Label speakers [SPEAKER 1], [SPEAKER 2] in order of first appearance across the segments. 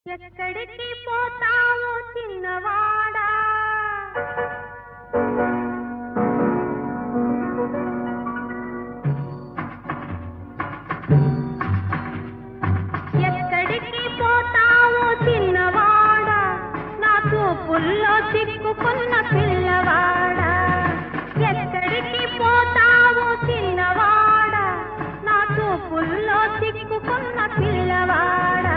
[SPEAKER 1] ఎక్కడికి పోతావో చిన్నవాడా ఎక్కడికి పోతావో చిన్నవాడా నా చూపుల్లో చిక్కుకున్న పిల్లవాడా ఎక్కడికి పోతావో చిన్నవాడా నా చూపుల్లో చిక్కుకున్న పిల్లవాడా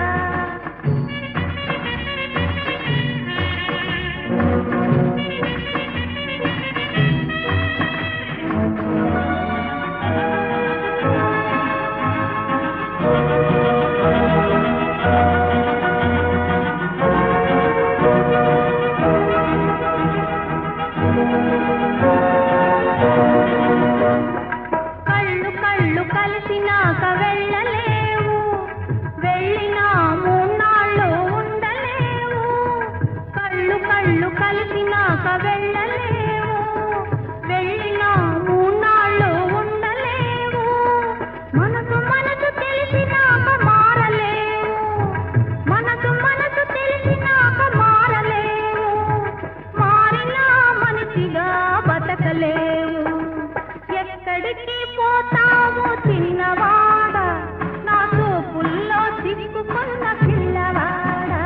[SPEAKER 1] కళ్ళు కళ్ళు కలిసినాక వెళ్ళలేవు వెళ్ళినా మూన్నాళ్ళు ఉండలేవు కళ్ళు కళ్ళు కలిసినాక వెళ్ళలేవు వెళ్ళినా మూన్నాళ్ళు ఉండలేవు మనసు మనసు తెలిసినాక మారలేవు మనసు మనసు తెలిసినాక మారలేవు మారినా మనిషిగా బతకలేవు ఎక్కడికి పోతావు చిన్నవాడా నా చూపుల్లో చిక్కుకున్న పిల్లవాడా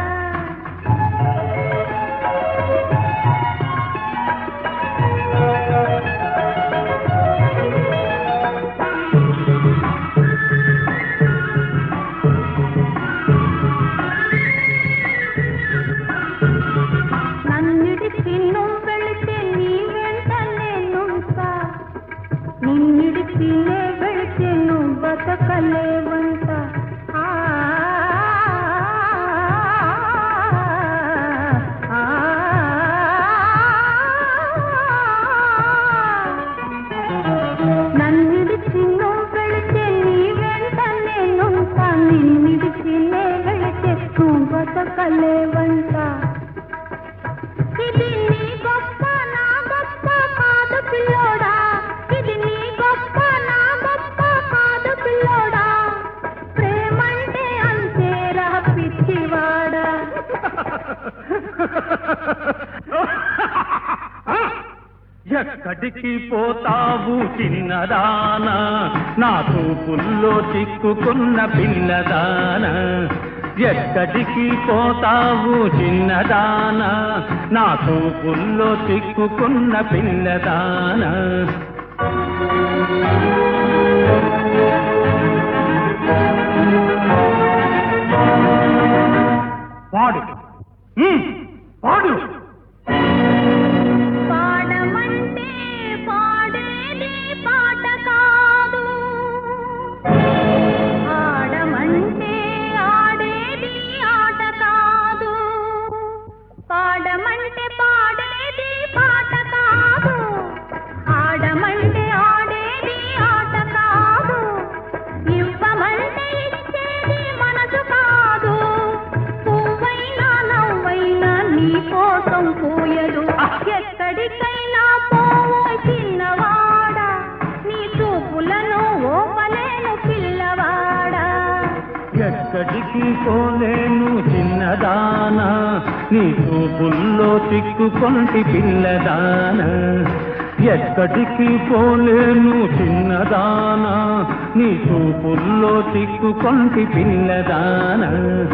[SPEAKER 1] నన్నిడిచి నువ్వు వెళితే నీ వెంట నేనుంటా నిన్నిడిచి నే వెళితే నువ్వు బతకలేవంట ఆ, ఆ, నన్నిడిచి నువ్వు వెళితే నీ వెంట నేనుంటా నిన్నిడిచి నే వెళితే నువ్వు బతకలేవంట ఇది నీ గొప్ప నా గొప్ప కాదు పిల్లోడా ఇది నీ గొప్ప నా గొప్ప కాదు పిల్లోడా ప్రేమంటే అంతేరా పిచ్చివాడా
[SPEAKER 2] ఎక్కడికి పోతావు చిన్నదానా నా చూపుల్లో చిక్కుకున్న పిల్లదానా ఎక్కడికి పోతావు చిన్నదానా నా చూపుల్లో చిక్కుకున్న పిల్లదానా పాడు ఉమ్, పాడు
[SPEAKER 1] పాడమంటే పాడేది పాట కాదు ఆడమంటే ఆడేది ఆట కాదు పాడమంటే పాడేది పాట కాదు ఆడమంటే ఆడేది ఆట కాదు ఇవ్వమంటే ఇచ్చేది మనసు కాదు పువ్వైనా నవ్వైనా నీ కోసం పోయదు ఎక్కడికైనా పోవో చిన్నవాడా నీ చూపులను ఓపలేను పిల్లవాడా
[SPEAKER 2] ఎక్కడికి పోలేను చిన్నదానా నీ చూపుల్లో చిక్కుకొంటి పిల్లదానా ఎక్కడికి పోలేను చిన్నదానా నీ చూపుల్లో చిక్కుకొంటి పిల్లదానా